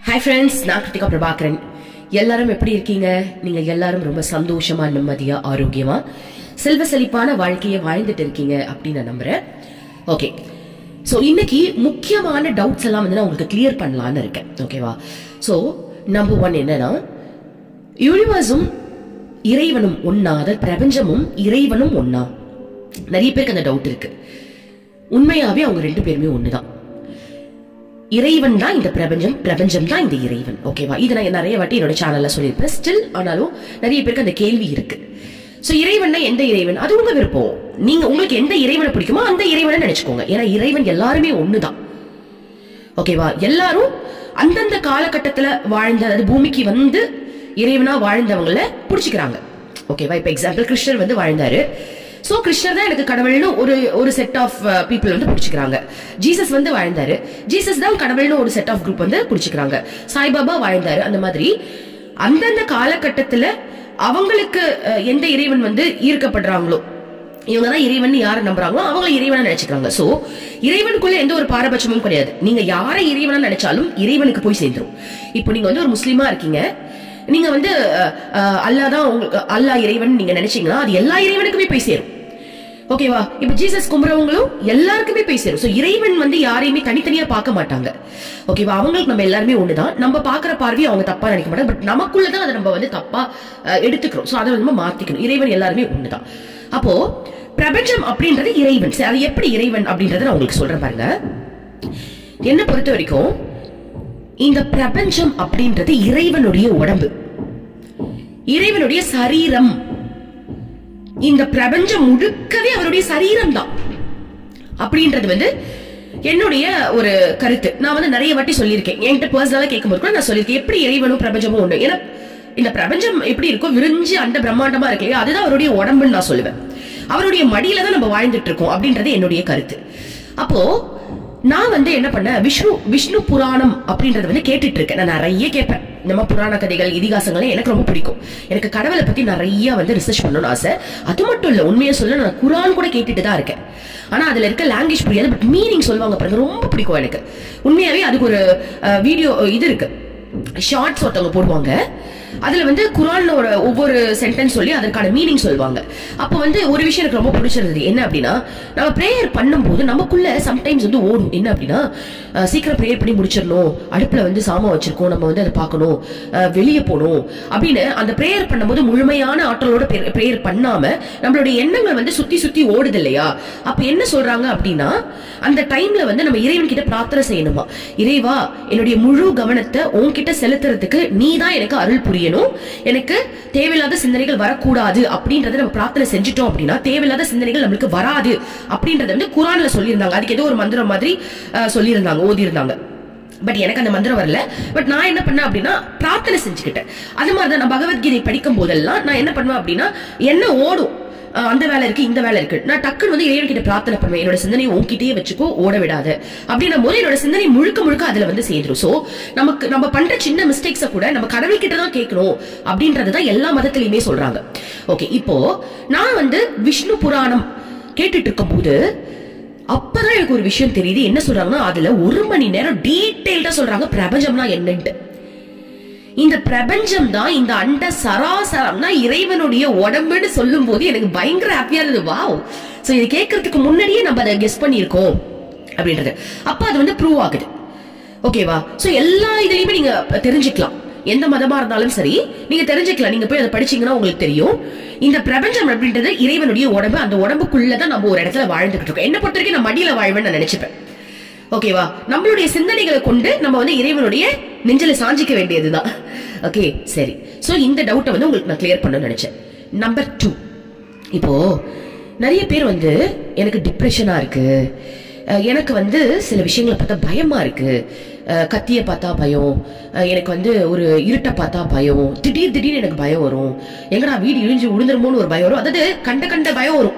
hi friends நான் கிருத்திகா பிரபாகரன் எல்லாரும் எப்படி இருக்கீங்க நீங்க எல்லாரும் ரொம்ப சந்தோஷமா நிம்மதியா ஆரோக்கியமா செல்வ செழிப்பான வாழ்க்கையை வாழ்ந்துட்டு இருக்கீங்க அப்படின்னு நான் நம்புறேன் ஓகே ஸோ இன்னைக்கு முக்கியமான டவுட்ஸ் எல்லாம் வந்து நான் உங்களுக்கு கிளியர் பண்ணலான்னு இருக்கேன் ஓகேவா ஸோ நம்பர் ஒன் என்னன்னா யூனிவர்ஸும் இறைவனும் ஒன்னா அதாவது பிரபஞ்சமும் இறைவனும் ஒன்னா நிறைய பேருக்கு அந்த டவுட் இருக்கு உண்மையாவே அவங்க ரெண்டு பேருமே ஒண்ணுதான் இறைவன் தான் இந்த பிரபஞ்சம் பிரபஞ்சம் தான் இந்த இறைவன் ஓகேவா இது நான் நிறைய வாட்டி என்னோட சேனல்ல சொல்லியிருப்பேன் ஸ்டில் ஆனாலும் நிறைய பேருக்கு அந்த கேள்வி இருக்கு சோ இறைவன்னா எந்த இறைவன் அது உங்க விருப்பம் நீங்க உங்களுக்கு எந்த இறைவனை பிடிக்குமோ அந்த இறைவனை நினைச்சுக்கோங்க ஏன்னா இறைவன் எல்லாருமே ஒண்ணுதான் ஓகேவா எல்லாரும் அந்தந்த காலகட்டத்துல வாழ்ந்த அதாவது பூமிக்கு வந்து இறைவனா வாழ்ந்தவங்கள புடிச்சுக்கிறாங்க ஓகேவா இப்ப எக்ஸாம்பிள் கிருஷ்ணர் வந்து வாழ்ந்தாரு சோ கிருஷ்ணர் தான் எனக்கு கடவுள்னு ஒரு ஒரு செட் ஆஃப் பீப்புள் வந்து பிடிச்சிக்கிறாங்க ஜீசஸ் வந்து வாழ்ந்தாரு ஜீசஸ் தான் கடவுள்னு ஒரு செட் ஆஃப் குரூப் வந்து பிடிச்சிக்கிறாங்க சாய்பாபா வாழ்ந்தாரு அந்த மாதிரி அந்தந்த காலகட்டத்துல அவங்களுக்கு அஹ், எந்த இறைவன் வந்து ஈர்க்கப்படுறாங்களோ இவங்க தான் இறைவன் யாரை நம்புறாங்களோ அவங்கள இறைவனா நினைச்சுக்கிறாங்க சோ இறைவனுக்குள்ள எந்த ஒரு பாரபட்சமும் கிடையாது நீங்க யாரை இறைவனா நினைச்சாலும் இறைவனுக்கு போய் சேர்ந்துரும் இப்போ நீங்க வந்து ஒரு முஸ்லீமா இருக்கீங்க நீங்க வந்து அஹ், அஹ், அல்லாஹ் தான் உங்களுக்கு அல்லாஹ் இறைவன் நீங்க நினைச்சீங்கன்னா அது எல்லா இறைவனுக்குமே போய் சேரும் ஓகேவா இப்ப ஜீசஸ் கும்புறவங்களும் எல்லாருக்குமே போய் சேரும் சோ இறைவன் வந்து யாரையுமே தனித்தனியா பார்க்க மாட்டாங்க ஓகேவா அவங்களுக்கு நம்ம எல்லாருமே ஒண்ணுதான் நம்ம பாக்குற பார்வையை அவங்க தப்பா நினைக்க மாட்டாங்க பட் நமக்குள்ளதான் அதை நம்ம வந்து தப்பா அஹ், எடுத்துக்கிறோம் சோ அதை நம்ம மாத்திக்கணும் இறைவன் எல்லாருமே ஒண்ணுதான் அப்போ பிரபஞ்சம் அப்படின்றது இறைவன் சரி, அது எப்படி இறைவன் அப்படின்றத நான் உங்களுக்கு சொல்றேன் பாருங்க என்ன பொறுத்த வரைக்கும் இந்த பிரபஞ்சம் அப்படின்றது இறைவனுடைய உடம்பு இறைவனுடைய சரீரம் இந்த பிரபஞ்சம் முழுக்கவே அவருடைய சரீரம் தான் அப்படின்றது வந்து என்னுடைய ஒரு கருத்து நான் வந்து நிறைய வாட்டி சொல்லியிருக்கேன் என்கிட்ட பர்சனலா கேட்கும்போது கூட நான் சொல்லியிருக்கேன் எப்படி இறைவனும் பிரபஞ்சமும் ஒண்ணு ஏன்னா இந்த பிரபஞ்சம் எப்படி இருக்கோ விரிஞ்சு அந்த பிரம்மாண்டமா இருக்கு இல்லையா அதுதான் அவருடைய உடம்புன்னு நான் சொல்லுவேன் அவருடைய மடியில தான் நம்ம வாழ்ந்துட்டு இருக்கோம் அப்படின்றது என்னுடைய கருத்து அப்போ நான் வந்து என்ன பண்ணேன் விஷ்ணு விஷ்ணு புராணம் அப்படின்றத வந்து கேட்டுட்டு இருக்கேன் நான் நிறைய கேட்பேன் நம்ம புராண கதைகள் இதிகாசங்கள் எனக்கு ரொம்ப பிடிக்கும் எனக்கு கடவுளை பத்தி நிறைய வந்து ரிசர்ச் பண்ணணும்னு ஆசை அது மட்டும் இல்ல உண்மையை சொல்ல நான் குரான் கூட கேட்டுட்டு தான் இருக்கேன் ஆனா அதுல இருக்க லாங்குவேஜ் புரியாது பட் மீனிங் சொல்லுவாங்க பாருங்க ரொம்ப பிடிக்கும் எனக்கு உண்மையாவே அதுக்கு ஒரு வீடியோ இது இருக்கு ஷார்ட்ஸ் ஒருத்தவங்க போடுவாங்க அதுல வந்து குரானோட ஒவ்வொரு சென்டென்ஸ் சொல்லி அதற்கான மீனிங் சொல்லுவாங்க அப்போ வந்து ஒரு விஷயம் எனக்கு ரொம்ப பிடிச்சிருந்தது என்ன அப்படின்னா நம்ம ப்ரேயர் பண்ணும்போது நமக்குள்ள சம்டைம்ஸ் வந்து ஓடும் என்ன அப்படின்னா அஹ், சீக்கிரம் ப்ரேயர் பண்ணி முடிச்சிடணும் அடுப்புல வந்து சாமான் வச்சிருக்கோம் நம்ம வந்து அதை பார்க்கணும் அஹ், வெளியே போகணும் அப்படின்னு அந்த ப்ரேயர் பண்ணும்போது முழுமையான ஆற்றலோட ப்ரேயர் பண்ணாம நம்மளுடைய எண்ணங்கள் வந்து சுத்தி சுத்தி ஓடுது இல்லையா அப்ப என்ன சொல்றாங்க அப்படின்னா அந்த டைம்ல வந்து நம்ம இறைவன் கிட்ட பிரார்த்தனை செய்யணுமா இறைவா என்னுடைய முழு கவனத்தை உன்கிட்ட செலுத்துறதுக்கு நீ தான் எனக்கு அருள் புரியணும் எனக்கு தேவையில்லாத சிந்தனைகள் வரக்கூடாது அப்படின்றத நம்ம பிரார்த்தனை செஞ்சுட்டோம் அப்படின்னா தேவையில்லாத சிந்தனைகள் நம்மளுக்கு வராது அப்படின்றத வந்து குரான்ல சொல்லியிருந்தாங்க அதுக்கு ஏதோ ஒரு மந்திரம் மாதிரி அஹ், சொல்லியிருந்தாங்க ஓதி இருந்தாங்க பட் எனக்கு அந்த மந்திரம் வரல பட் நான் என்ன பண்ணேன் அப்படின்னா பிரார்த்தனை செஞ்சுக்கிட்டேன் அது மாதிரி தான் நான் பகவத்கீதை படிக்கும் போதெல்லாம் நான் என்ன பண்ணுவேன் அப்படின்னா என்ன ஓடும் அஹ் அந்த வேலை இருக்கு இந்த வேலை இருக்கு நான் டக்குன்னு வந்து இறைவன் கிட்ட பிரார்த்தனை பண்ணுவேன் என்னோட சிந்தனையை உன்கிட்டயே வச்சுக்கோ ஓட விடாத அப்படின்னும் போது என்னோட சிந்தனை முழுக்க முழுக்க அதுல வந்து சேர்ந்துரும் சோ நமக்கு நம்ம பண்ற சின்ன மிஸ்டேக்ஸ கூட நம்ம கடவுள் கிட்ட தான் கேட்கணும் அப்படின்றது தான் எல்லா மதத்திலயுமே சொல்றாங்க ஓகே இப்போ நான் வந்து விஷ்ணு புராணம் கேட்டுட்டு இருக்கும்போது அப்பதான் எனக்கு ஒரு விஷயம் தெரியுது என்ன சொல்றாங்கன்னா அதுல ஒரு மணி நேரம் டீடைல்டா சொல்றாங்க பிரபஞ்சம்னா என்னன்ட்டு இந்த பிரபஞ்சம் தான் இந்த அண்ட சராசரம்னா இறைவனுடைய உடம்புன்னு சொல்லும் போது எனக்கு பயங்கர ஹாப்பியா இருந்தது வாவ் சோ இது கேட்கறதுக்கு முன்னாடியே நம்ம அதை கெஸ் பண்ணியிருக்கோம் அப்படின்றது அப்ப அது வந்து ப்ரூவ் ஆகுது ஓகேவா சோ எல்லா இதுலயுமே நீங்க தெரிஞ்சுக்கலாம் எந்த மதமா இருந்தாலும் சரி நீங்க தெரிஞ்சுக்கலாம் நீங்க போய் அதை படிச்சீங்கன்னா உங்களுக்கு தெரியும் இந்த பிரபஞ்சம் அப்படின்றது இறைவனுடைய உடம்பு அந்த உடம்புக்குள்ளதான் நம்ம ஒரு இடத்துல வாழ்ந்துகிட்டு இருக்கோம் என்ன பொறுத்த வரைக்கும் நான் மடியில வாழ்வேன்னு நான் நினைச்சுப்பேன் ஓகேவா நம்மளுடைய சிந்தனைகளை கொண்டு நம்ம வந்து இறைவனுடைய நெஞ்சில சாஞ்சிக்க வேண்டியதுதான் ஓகே சரி சோ இந்த டவுட்டை வந்து உங்களுக்கு நான் கிளியர் பண்ண நினைச்சேன் நம்பர் டூ இப்போ நிறைய பேர் வந்து எனக்கு டிப்ரெஷனா இருக்கு அஹ் எனக்கு வந்து சில விஷயங்களை பார்த்தா பயமா இருக்கு அஹ் கத்திய பார்த்தா பயம் அஹ் எனக்கு வந்து ஒரு இருட்டை பார்த்தா பயம் திடீர் திடீர்னு எனக்கு பயம் வரும் எங்கடா வீடு இழிஞ்சு விழுந்துருமோன்னு ஒரு பயம் வரும் அதாவது கண்ட கண்ட பயம் வரும்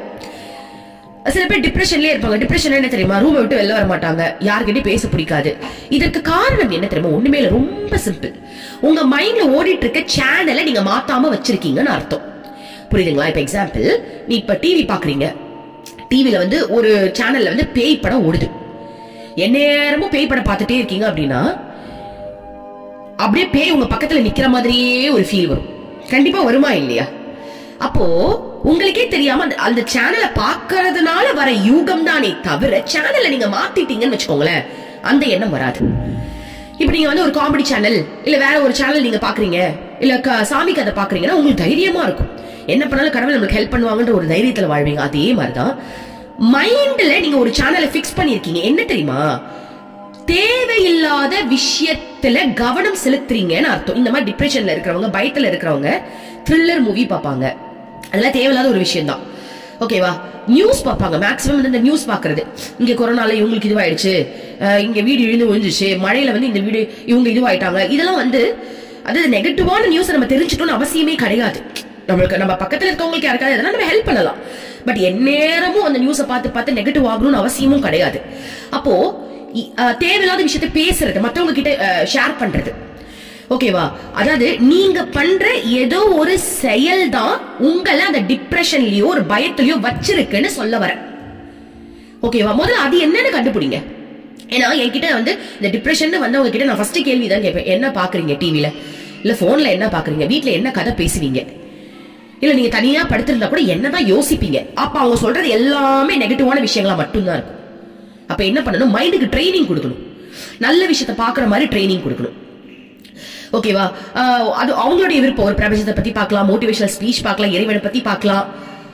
சில பேர் டிப்ரெஷன்லயே இருப்பாங்க டிப்ரெஷன் என்ன தெரியுமா ரூமை விட்டு வெளில வர மாட்டாங்க யார்கிட்டயும் பேச பிடிக்காது இதற்கு காரணம் என்ன தெரியுமா ஒண்ணுமே இல்ல ரொம்ப சிம்பிள் உங்க மைண்ட்ல ஓடிட்டு இருக்க சேனலை நீங்க மாத்தாம வச்சிருக்கீங்கன்னு அர்த்தம் புரியுதுங்களா இப்ப எக்ஸாம்பிள் நீ இப்ப டிவி பாக்குறீங்க டிவில வந்து ஒரு சேனல்ல வந்து பேய் படம் ஓடுது எந்நேரமும் பேய் படம் பார்த்துட்டே இருக்கீங்க அப்படின்னா அப்படியே பேய் உங்க பக்கத்துல நிக்கிற மாதிரியே ஒரு ஃபீல் வரும் கண்டிப்பா வருமா இல்லையா அப்போ உங்களுக்கே தெரியாம அந்த அந்த சேனலை பாக்குறதுனால வர யூகம் தானே தவிர சேனலை நீங்க மாத்திட்டீங்கன்னு வச்சுக்கோங்களேன் அந்த எண்ணம் வராது இப்ப நீங்க வந்து ஒரு காமெடி சேனல் இல்ல வேற ஒரு சேனல் நீங்க பாக்குறீங்க இல்ல க- சாமி கதை பாக்குறீங்கன்னா உங்களுக்கு தைரியமா இருக்கும் என்ன பண்ணாலும் கடவுள் நம்மளுக்கு ஹெல்ப் பண்ணுவாங்கன்ற ஒரு தைரியத்துல வாழ்வீங்க அதே மாதிரிதான் மைண்ட்ல நீங்க ஒரு சேனலை ஃபிக்ஸ் பண்ணிருக்கீங்க என்ன தெரியுமா தேவையில்லாத விஷயத்துல கவனம் செலுத்துறீங்கன்னு அர்த்தம் இந்த மாதிரி டிப்ரெஷன்ல இருக்கிறவங்க பயத்துல இருக்கிறவங்க த்ரில்லர் மூவி பார்ப்பாங்க அதெல்லாம் தேவையில்லாத ஒரு விஷயம் தான் ஓகேவா நியூஸ் பார்ப்பாங்க மேக்ஸிமம் வந்து இந்த நியூஸ் பார்க்கறது இங்க கொரோனால இவங்களுக்கு இதுவாயிடுச்சு அஹ் இங்க வீடு இழுந்து விழுந்துச்சு மழையில வந்து இந்த வீடு இவங்க இதுவாயிட்டாங்க இதெல்லாம் வந்து அதாவது நெகட்டிவான நியூஸ் நம்ம தெரிஞ்சுட்டோம்னு அவசியமே கிடையாது நம்மளுக்கு நம்ம பக்கத்துல இருக்கவங்களுக்கு யாருக்காவது எதனா நம்ம ஹெல்ப் பண்ணலாம் பட் எந்நேரமும் அந்த நியூஸை பார்த்து பார்த்து நெகட்டிவ் ஆகணும்னு அவசியமும் கிடையாது அப்போ இ- அஹ் தேவையில்லாத விஷயத்த பேசுறது மத்தவங்க கிட்ட ஷேர் பண்றது ஓகேவா அதாவது நீங்க பண்ற ஏதோ ஒரு செயல் தான் உங்களை அந்த டிப்ரெஷன்லயோ ஒரு பயத்திலயோ வச்சிருக்குன்னு சொல்ல வரேன் ஓகேவா முதல்ல அது என்னன்னு கண்டுபிடிங்க ஏன்னா என்கிட்ட வந்து இந்த டிப்ரெஷன் வந்தவங்க கிட்ட நான் ஃபர்ஸ்ட் கேள்வி தான் கேட்பேன் என்ன பாக்குறீங்க டிவில இல்ல போன்ல என்ன பாக்குறீங்க வீட்ல என்ன கதை பேசுவீங்க இல்ல நீங்க தனியா படுத்திருந்தா கூட என்னதான் யோசிப்பீங்க அப்ப அவங்க சொல்றது எல்லாமே நெகட்டிவான விஷயங்களா மட்டும்தான் இருக்கும் அப்ப என்ன பண்ணணும் மைண்டுக்கு ட்ரைனிங் கொடுக்கணும் நல்ல விஷயத்த பாக்குற மாதிரி ட்ரைனிங் கொடுக்கணும் ஓகேவா ஆஹ் அது அவங்களுடைய விருப்பம் ஒரு பிரபஞ்சத்தை பத்தி பார்க்கலாம் மோட்டிவேஷனல் ஸ்பீச் பார்க்கலாம் இறைவனை பத்தி பார்க்கலாம்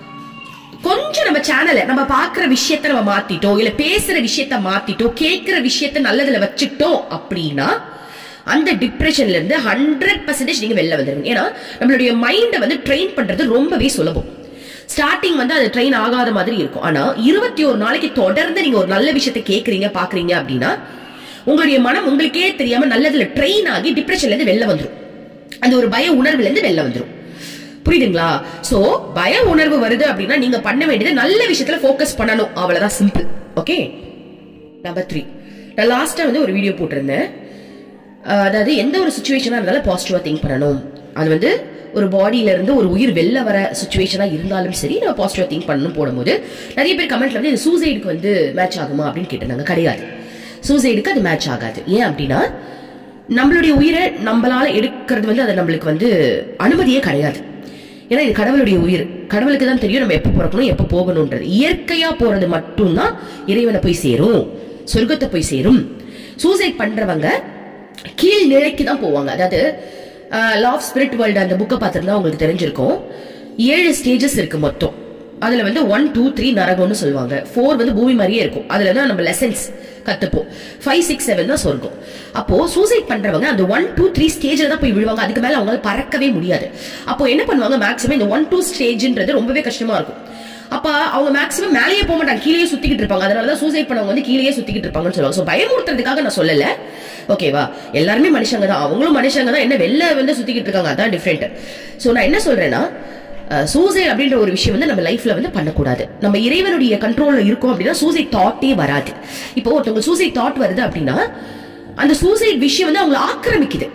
கொஞ்சம் நம்ம சேனலை நம்ம பாக்குற விஷயத்த நம்ம மாத்திட்டோம் இல்ல பேசுற விஷயத்த மாத்திட்டோம் கேக்குற விஷயத்த நல்லதுல வச்சுட்டோம் அப்படின்னா அந்த டிப்ரெஷன்ல இருந்து ஹண்ட்ரட் பர்சன்டேஜ் நீங்க வெளில வந்துருங்க ஏன்னா நம்மளுடைய மைண்டை வந்து ட்ரெயின் பண்றது ரொம்பவே சுலபம் ஸ்டார்டிங் வந்து அது ட்ரெயின் ஆகாத மாதிரி இருக்கும் ஆனா இருபத்தி ஒரு நாளைக்கு தொடர்ந்து நீங்க ஒரு நல்ல விஷயத்த கேக்குறீங்க பாக்குறீங்க அப்படின்னா உங்களுடைய மனம் உங்களுக்கே தெரியாம நல்லதுல ட்ரெயின் ஆகி டிப்ரெஷன்ல இருந்து வெளில வந்துரும் அந்த ஒரு பய உணர்வுல இருந்து வெளில வந்துரும் புரியுதுங்களா சோ பய உணர்வு வருது அப்படின்னா நீங்க பண்ண வேண்டியது நல்ல விஷயத்துல ஃபோக்கஸ் பண்ணணும் அவ்வளவுதான் சிம்பிள் ஓகே நம்பர் த்ரீ நான் லாஸ்டா வந்து ஒரு வீடியோ போட்டிருந்தேன் அஹ் அதாவது எந்த ஒரு சுச்சுவேஷனா இருந்தாலும் பாசிட்டிவா திங்க் பண்ணணும் அது வந்து ஒரு பாடியில இருந்து ஒரு உயிர் வெளில வர சுச்சுவேஷனா இருந்தாலும் சரி நம்ம பாசிட்டிவா திங்க் பண்ணணும் போடும்போது நிறைய பேர் கமெண்ட்ல வந்து இது சூசைடுக்கு வந்து மேட்ச் ஆகுமா அப்படின்னு கேட்டிருந்தாங்க கிடையாது சூசைடுக்கு அது மேட்ச் ஆகாது ஏன் அப்படின்னா நம்மளுடைய உயிரை நம்மளால எடுக்கிறது வந்து அது நம்மளுக்கு வந்து அனுமதியே கிடையாது ஏன்னா இது கடவுளுடைய உயிர் கடவுளுக்கு தான் தெரியும் நம்ம எப்போ பிறக்கணும் எப்போ போகணுன்றது இயற்கையா போறது மட்டும்தான் இறைவனை போய் சேரும் சொர்க்கத்தை போய் சேரும் சூசைட் பண்றவங்க கீழ் நிலைக்கு தான் போவாங்க அதாவது லா ஆஃப் ஸ்பிரிட் வேர்ல்டு அந்த புக்கை பார்த்துருந்தா உங்களுக்கு தெரிஞ்சிருக்கும் ஏழு ஸ்டேஜஸ் இருக்கு மொத்தம் அதுல வந்து ஒன் டூ த்ரீ நரகம்னு சொல்லுவாங்க ஃபோர் வந்து பூமி மாதிரியே இருக்கும் அதுல தான் நம்ம லெசன்ஸ் கத்துப்போம் ஃபைவ் சிக்ஸ் செவன் தான் சொர்க்கம் அப்போ சூசைட் பண்றவங்க அந்த ஒன் டூ த்ரீ ஸ்டேஜ்ல தான் போய் விழுவாங்க அதுக்கு மேல அவங்களால பறக்கவே முடியாது அப்போ என்ன பண்ணுவாங்க மேக்ஸிமம் இந்த ஒன் டூ ஸ்டேஜ்ன்றது ரொம்பவே கஷ்டமா இருக்கும் அப்ப அவங்க மேக்ஸிமம் மேலேயே போக மாட்டாங்க கீழேயே சுத்திக்கிட்டு இருப்பாங்க அதனாலதான் சூசைட் பண்ணவங்க வந்து கீழேயே சுத்திக்கிட்டு இருப்பாங்கன்னு சொல்லுவாங்க ஸோ பயமுறுத்துறதுக்காக நான் சொல்லல ஓகேவா எல்லாருமே மனுஷங்க தான் அவங்களும் மனுஷங்க தான் என்ன வெளில வந்து சுத்திக்கிட்டு இருக்காங்க அதான் டிஃப்ரெண்ட் ஸோ நான் என்ன சொல்றேன்னா சூசைட் அப்படின்ற ஒரு விஷயம் வந்து நம்ம லைஃப்ல வந்து பண்ணக்கூடாது நம்ம இறைவனுடைய கண்ட்ரோல்ல இருக்கோம் அப்படின்னா சூசைட் தாட்டே வராது இப்போ ஒருத்தவங்க சூசைட் தாட் வருது அப்படின்னா அந்த சூசைட் விஷயம் வந்து அவங்களை ஆக்கிரமிக்குது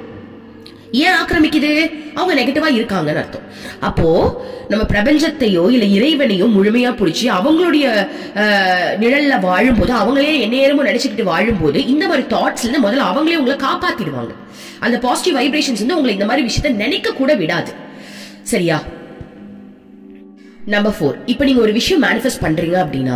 ஏன் ஆக்கிரமிக்குது அவங்க நெகட்டிவா இருக்காங்கன்னு அர்த்தம் அப்போ நம்ம பிரபஞ்சத்தையோ இல்ல இறைவனையோ முழுமையா பிடிச்சி அவங்களுடைய அஹ், நிழல்ல வாழும்போது அவங்களே எந்நேரமும் நினைச்சுக்கிட்டு வாழும்போது இந்த மாதிரி தாட்ஸ்ல இருந்து முதல்ல அவங்களே உங்களை காப்பாத்திடுவாங்க அந்த பாசிட்டிவ் வைப்ரேஷன்ஸ் வந்து உங்களை இந்த மாதிரி விஷயத்த நினைக்க கூட விடாது சரியா நம்பர் ஃபோர் இப்போ நீங்க ஒரு விஷயம் மேனிஃபெஸ்ட் பண்றீங்க அப்படின்னா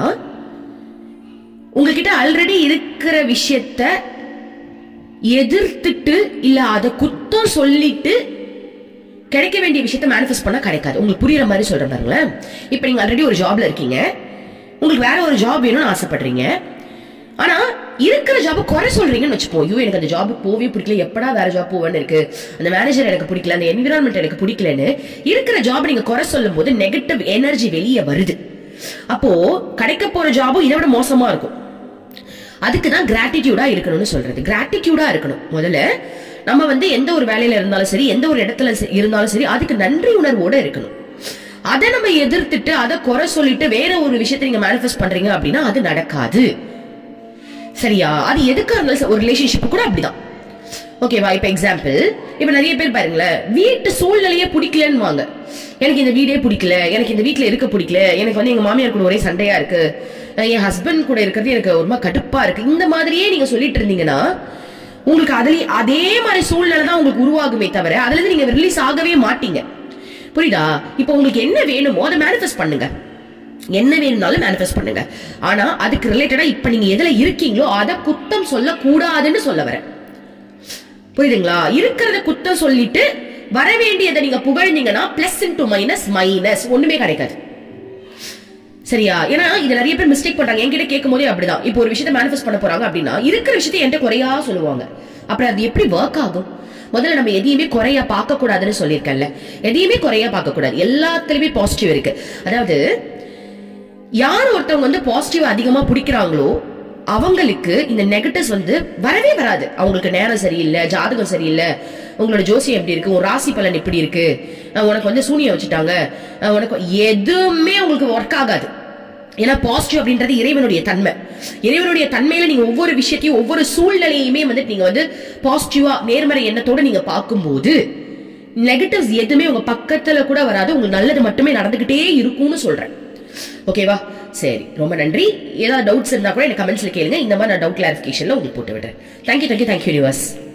உங்ககிட்ட ஆல்ரெடி இருக்கிற விஷயத்த எதிர்த்துட்டு இல்ல அத குத்தம் சொல்லிட்டு கிடைக்க வேண்டிய விஷயத்த மேனிஃபெஸ்ட் பண்ணா கிடைக்காது உங்களுக்கு புரியுற மாதிரி சொல்றேன் பாருங்களேன் இப்போ நீங்க ஆல்ரெடி ஒரு ஜாப்ல இருக்கீங்க உங்களுக்கு வேற ஒரு ஜாப் வேணும்னு ஆசைப்படுறீங்க ஆனா இருக்கிற ஜாப் குறை சொல்றீங்கன்னு வச்சுப்போம் ஐயோ எனக்கு அந்த ஜாப் போவே பிடிக்கல எப்படா வேற ஜாப் போவேன்னு இருக்கு அந்த மேனேஜர் எனக்கு பிடிக்கல அந்த என்விரான்மெண்ட் எனக்கு பிடிக்கலன்னு இருக்கிற ஜாப் நீங்க குறை சொல்லும் போது நெகட்டிவ் எனர்ஜி வெளியே வருது அப்போ கிடைக்க போற ஜாபும் இதை விட மோசமா இருக்கும் அதுக்கு தான் கிராட்டிடியூடா இருக்கணும்னு சொல்றது கிராட்டிடியூடா இருக்கணும் முதல்ல நம்ம வந்து எந்த ஒரு வேலையில இருந்தாலும் சரி எந்த ஒரு இடத்துல சரி- இருந்தாலும் சரி அதுக்கு நன்றி உணர்வோட இருக்கணும் அதை நம்ம எதிர்த்துட்டு அதை குறை சொல்லிட்டு வேற ஒரு விஷயத்தை நீங்க மேனிஃபெஸ்ட் பண்றீங்க அப்படின்னா அது நடக்காது சரியா அது எதுக்கா இருந்தாலும் சரி, ஒரு ரிலேஷன்ஷிப் கூட அப்படிதான் ஓகேவா இப்ப எக்ஸாம்பிள் இப்ப நிறைய பேர் பாருங்களேன் வீட்டு சூழ்நிலையே பிடிக்கலன்னு வாங்க எனக்கு இந்த வீடே பிடிக்கல எனக்கு இந்த வீட்ல இருக்க பிடிக்கல எனக்கு வந்து எங்க மாமியார் கூட ஒரே சண்டையா இருக்கு அஹ் என் ஹஸ்பண்ட் கூட இருக்கிறது எனக்கு ஒரு மாதிரி கடுப்பா இருக்கு இந்த மாதிரியே நீங்க சொல்லிட்டு இருந்தீங்கன்னா உங்களுக்கு அதுல அதே மாதிரி சூழ்நிலை தான் உங்களுக்கு உருவாகுமே தவிர அதுல இருந்து நீங்க ரிலீஸ் ஆகவே மாட்டீங்க புரியுதா இப்போ உங்களுக்கு என்ன வேணுமோ அதை மேனிஃபெஸ்ட் பண்ணுங்க என்ன வேணும்னாலும் மேனிஃபெஸ்ட் பண்ணுங்க ஆனா அதுக்கு ரிலேட்டடா இப்ப நீங்க எதுல இருக்கீங்களோ அதை குத்தம் சொல்ல கூடாதுன்னு சொல்ல வரேன் புரியுதுங்களா இருக்கிறத குத்தம் சொல்லிட்டு வர வேண்டியதை நீங்க புகழ்ந்தீங்கன்னா பிளஸ் இன்டு மைனஸ் மைனஸ் ஒண்ணுமே கிடைக்காது சரியா ஏன்னா இது நிறைய பேர் மிஸ்டேக் பண்றாங்க என்கிட்ட கேட்கும் போதே அப்படிதான் இப்போ ஒரு விஷயத்தை மேனிஃபெஸ்ட் பண்ண போறாங்க அப்படின்னா இருக்கிற விஷயத்தை என்கிட்ட குறையா சொல்லுவாங்க அப்புறம் அது எப்படி ஒர்க் ஆகும் முதல்ல நம்ம எதையுமே குறையா பார்க்க கூடாதுன்னு சொல்லியிருக்கேன்ல எதையுமே குறையா பார்க்க கூடாது எல்லாத்துலயுமே பாசிட்டிவ் இருக்கு அதாவது யார் ஒருத்தவங்க வந்து பாசிட்டிவ் அதிகமா பிடிக்கிறாங்களோ அவங்களுக்கு இந்த நெகட்டிவ்ஸ் வந்து வரவே வராது அவங்களுக்கு நேரம் சரியில்லை ஜாதகம் சரியில்லை உங்களோட ஜோசியம் எப்படி இருக்கு உன் ராசி பலன் எப்படி இருக்கு அஹ் உனக்கு வந்து சூனியம் வச்சுட்டாங்க அஹ் உனக்கு எதுவுமே உங்களுக்கு ஒர்க் ஆகாது ஏன்னா பாசிட்டிவ் அப்படின்றது இறைவனுடைய தன்மை இறைவனுடைய தன்மையில நீங்க ஒவ்வொரு விஷயத்தையும் ஒவ்வொரு சூழ்நிலையுமே வந்து நீங்க வந்து பாசிட்டிவா நேர்மறை எண்ணத்தோட நீங்க பார்க்கும்போது நெகட்டிவ்ஸ் எதுவுமே உங்க பக்கத்துல கூட வராது உங்களுக்கு நல்லது மட்டுமே நடந்துகிட்டே இருக்கும்னு சொல்றேன் ஓகேவா சரி ரொம்ப நன்றி ஏதாவது டவுட்ஸ் இருந்தா கூட எனக்கு கமெண்ட்ஸ்ல கேளுங்க இந்த மாதிரி நான் டவுட் கிளாரிஃபிகேஷன்ல உங்களுக்கு போட்டு விடுறேன் தேங்க்யூ தேங்க்யூ தேங்க்யூ யூனிவர்ஸ்